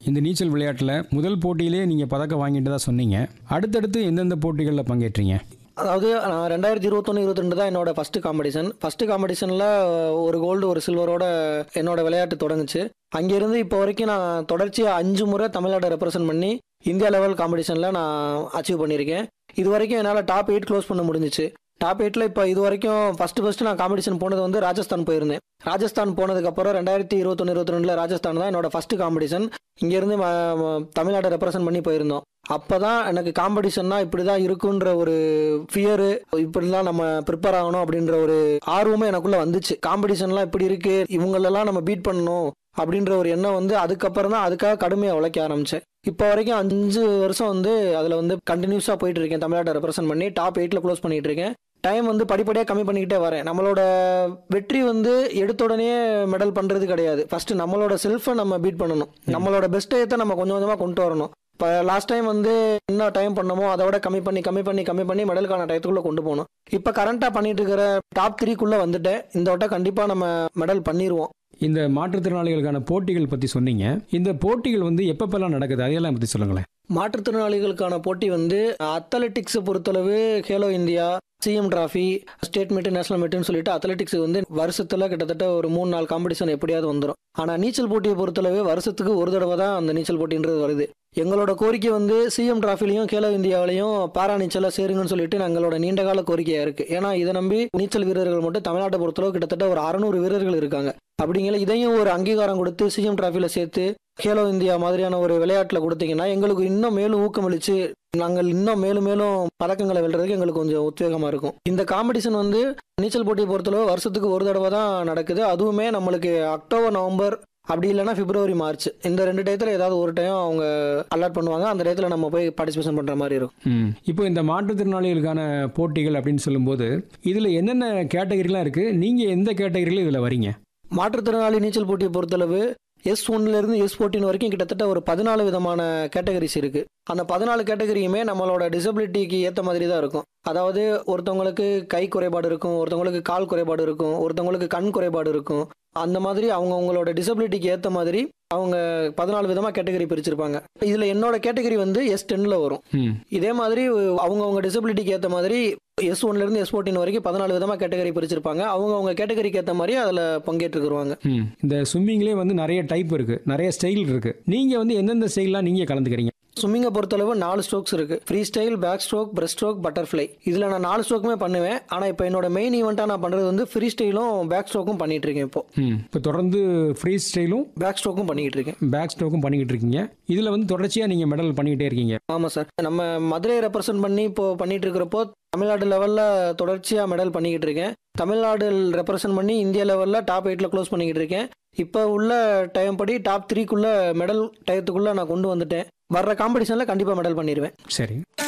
இந்த நீச்சல் விளையாட்டில் முதல் போட்டியிலே நீங்கள் பதக்கம் வாங்கிட்டு தான் சொன்னீங்க அடுத்தடுத்து எந்தெந்த போட்டிகளில் பங்கேற்றீங்க அதாவது நான் ரெண்டாயிரத்தி இருபத்தொன்று இருபத்தி ரெண்டு தான் என்னோட ஃபர்ஸ்ட் காம்படிஷன் ஃபர்ஸ்ட் காம்படிஷனில் ஒரு கோல்டு ஒரு சில்வரோட என்னோட விளையாட்டு தொடங்குச்சு அங்கேருந்து இப்போ வரைக்கும் நான் தொடர்ச்சியாக அஞ்சு முறை தமிழ்நாட்டை ரெப்ரசன்ட் பண்ணி இந்தியா லெவல் காம்படிஷனில் நான் அச்சீவ் பண்ணியிருக்கேன் இது வரைக்கும் என்னால் டாப் எயிட் க்ளோஸ் பண்ண முடிஞ்சிச்சு டாப் எயிட்டில் இப்போ இது வரைக்கும் ஃபர்ஸ்ட் ஃபர்ஸ்ட் நான் காம்படிஷன் போனது வந்து ராஜஸ்தான் போயிருந்தேன் ராஜஸ்தான் போனதுக்கப்புறம் ரெண்டாயிரத்தி இருபத்தொன்று இருபத்தி ரெண்டில் ராஜஸ்தான் தான் என்னோட ஃபர்ஸ்ட் காம்படிஷன் இங்கேருந்து ம- ம- தமிழ்நாட்டை ரெப்ரசன்ட் பண்ணி போயிருந்தோம் அப்போ தான் எனக்கு காம்படிஷன்னா இப்படி தான் இருக்குன்ற ஒரு ஃபியரு இப்படிலாம் நம்ம ப்ரிப்பேர் ஆகணும் அப்படின்ற ஒரு ஆர்வமும் எனக்குள்ள வந்துச்சு காம்படிஷன்லாம் இப்படி இருக்கு இவங்களெல்லாம் நம்ம பீட் பண்ணணும் அப்படின்ற ஒரு எண்ணம் வந்து அதுக்கப்புறம் தான் அதுக்காக கடுமையாக உழைக்க ஆரம்பிச்சேன் இப்போ வரைக்கும் அஞ்சு வருஷம் வந்து அதில் வந்து கண்டினியூஸாக போயிட்டு இருக்கேன் தமிழ்நாட்டை ரெப்ரசென்ட் பண்ணி டாப் எயிட்டில் க்ளோஸ் பண்ணிட்டு இருக்கேன் டைம் வந்து படிப்படியாக கம்மி பண்ணிக்கிட்டே வரேன் நம்மளோட வெற்றி வந்து எடுத்த உடனே மெடல் பண்ணுறது கிடையாது ஃபர்ஸ்ட் நம்மளோட செல்ஃபை நம்ம பீட் பண்ணணும் நம்மளோட பெஸ்ட் டயத்தை நம்ம கொஞ்சம் கொஞ்சமாக கொண்டு வரணும் இப்போ லாஸ்ட் டைம் வந்து என்ன டைம் பண்ணமோ அதை விட கம்மி பண்ணி கம்மி பண்ணி கம்மி பண்ணி மெடலுக்கான டயத்துக்குள்ளே கொண்டு போகணும் இப்போ கரண்ட்டாக பண்ணிட்டு இருக்கிற டாப் த்ரீக்குள்ளே வந்துட்டேன் இந்த வட்டம் கண்டிப்பாக நம்ம மெடல் பண்ணிடுவோம் இந்த மாற்றுத்திறனாளிகளுக்கான போட்டிகள் பற்றி சொன்னீங்க இந்த போட்டிகள் வந்து எப்பப்பெல்லாம் நடக்குது அதையெல்லாம் பற்றி சொல்லுங்களேன் மாற்றுத்திறனாளிகளுக்கான போட்டி வந்து அத்லெட்டிக்ஸை பொறுத்தளவு Khelo India CM trophy state meet national மீட்டுன்னு சொல்லிட்டு அத்லெட்டிக்ஸ் வந்து வருஷத்துல கிட்டத்தட்ட ஒரு மூணு நாலு காம்படிஷன் எப்படியாவது வந்துடும் ஆனால் நீச்சல் போட்டியை பொறுத்தளவு வருஷத்துக்கு ஒரு தடவை தான் அந்த நீச்சல் போட்டின்றது வருது எங்களோட கோரிக்கை வந்து சிஎம் டிராஃபிலையும் கேலோ இந்தியாவிலையும் பாரா நீச்சலை சேருங்கன்னு சொல்லிட்டு எங்களோட நீண்டகால கோரிக்கையா இருக்கு ஏன்னா இதை நம்பி நீச்சல் வீரர்கள் மட்டும் தமிழ்நாட்டை பொறுத்தளவு கிட்டத்தட்ட ஒரு அறநூறு வீரர்கள் இருக்காங்க அப்படிங்கிற இதையும் ஒரு அங்கீகாரம் கொடுத்து சிஎம் டிராஃபில சேர்த்து கேலோ இந்தியா மாதிரியான ஒரு விளையாட்டுல கொடுத்தீங்கன்னா எங்களுக்கு இன்னும் மேலும் ஊக்கமளிச்சு நாங்கள் இன்னும் மேலும் மேலும் பதக்கங்களை வெல்றதுக்கு எங்களுக்கு கொஞ்சம் உத்வேகமா இருக்கும் இந்த காம்படிஷன் வந்து நீச்சல் போட்டியை பொறுத்தளவு வருஷத்துக்கு ஒரு தடவை தான் நடக்குது அதுவுமே நம்மளுக்கு அக்டோபர் நவம்பர் அப்படி இல்லைன்னா பிப்ரவரி மார்ச் இந்த ரெண்டு டயத்துல ஏதாவது ஒரு டைம் அவங்க அலாட் பண்ணுவாங்க அந்த டயத்துல நம்ம போய் பார்ட்டிசிபேஷன் பண்ற மாதிரி இருக்கும் ம் இப்போ இந்த மாற்றுத்திறனாளிகளுக்கான போட்டிகள் அப்படின்னு சொல்லும்போது இதில் என்னென்ன கேட்டகரிலாம் இருக்குது நீங்கள் எந்த கேட்டகரியில் இதில் வரீங்க மாற்றுத்திறனாளி நீச்சல் போட்டியை பொறுத்தளவு எஸ் ஒன்ல இருந்து எஸ் ஃபோர்டீன் வரைக்கும் கிட்டத்தட்ட ஒரு பதினாலு விதமான கேட்டகரிஸ் இருக்கு அந்த பதினாலு கேட்டகரியுமே நம்மளோட டிசபிலிட்டிக்கு ஏற்ற மாதிரி தான் இருக்கும் அதாவது ஒருத்தவங்களுக்கு கை குறைபாடு இருக்கும் ஒருத்தவங்களுக்கு கால் குறைபாடு இருக்கும் ஒருத்தவங்களுக்கு கண் குறைபாடு இருக்கும் அந்த மாதிரி அவங்க அவங்களோட டிசபிலிட்டிக்கு ஏற்ற மாதிரி அவங்க பதினாலு விதமாக கேட்டகரி பிரிச்சிருப்பாங்க இதில் என்னோட கேட்டகரி வந்து எஸ் டென்னில் வரும் ம் இதே மாதிரி அவங்கவுங்க டிசபிலிட்டிக்கு ஏற்ற மாதிரி எஸ் ஒன்ல இருந்து எஸ் ஃபோர்டீன் வரைக்கும் பதினாலு விதமாக கேட்டகரி பிரிச்சிருப்பாங்க அவங்க அவங்க கேட்டகரிக்கு ஏற்ற மாதிரி அதில் பங்கேற்றுக்குருவாங்க ம் இந்த ஸ்விம்மிங்லேயே வந்து நிறைய டைப் இருக்குது நிறைய ஸ்டைல் இருக்குது நீங்கள் வந்து எந்தெந்த ஸ்டைல்லாம் நீங்கள் கலந்துக்கிறீங்க ஸ்விம்மிங்கை பொறுத்தளவு நாலு ஸ்ட்ரோக்ஸ் இருக்கு freestyle backstroke breaststroke butterfly இதில் நான் நாலு ஸ்ட்ரோக்குமே பண்ணுவேன் ஆனால் இப்போ என்னோட மெயின் ஈவெண்ட்டாக நான் பண்ணுறது வந்து ஃப்ரீ ஸ்டைலும் பேக் ஸ்ட்ரோக்கும் பண்ணிட்டு இருக்கேன் இப்போ ம் இப்போ தொடர்ந்து ஃப்ரீ ஸ்டைலும் பேக் ஸ்ட்ரோக்கும் பண்ணிக்கிட்டு இருக்கேன் பேக் ஸ்ட்ரோக்கும் பண்ணிக்கிட்டு இருக்கீங்க இதில் வந்து தொடர்ச்சியாக நீங்கள் மெடல் பண்ணிக்கிட்டே இருக்கீங்க ஆமாம் சார் நம்ம மதுரையை ரெப்ரசென்ட் பண்ணி இப்போ பண்ணிட்டு இருக்கிறப்போ தமிழ்நாடு லெவலில் தொடர்ச்சியாக மெடல் பண்ணிக்கிட்டு இருக்கேன் தமிழ்நாடு ரெப்ரசென்ட் பண்ணி இந்தியா லெவலில் டாப் எயிட்டில் க்ளோஸ் பண்ணிக்கிட்டு இருக்கேன் இப்போ உள்ள டைம் படி டாப் த்ரீக்குள்ள மெடல் டயத்துக்குள்ளே நான் கொண்டு வந்துட்டேன் வர்ற காம்படிஷனில் கண்டிப்பாக மெடல் பண்ணிடுவேன் சரி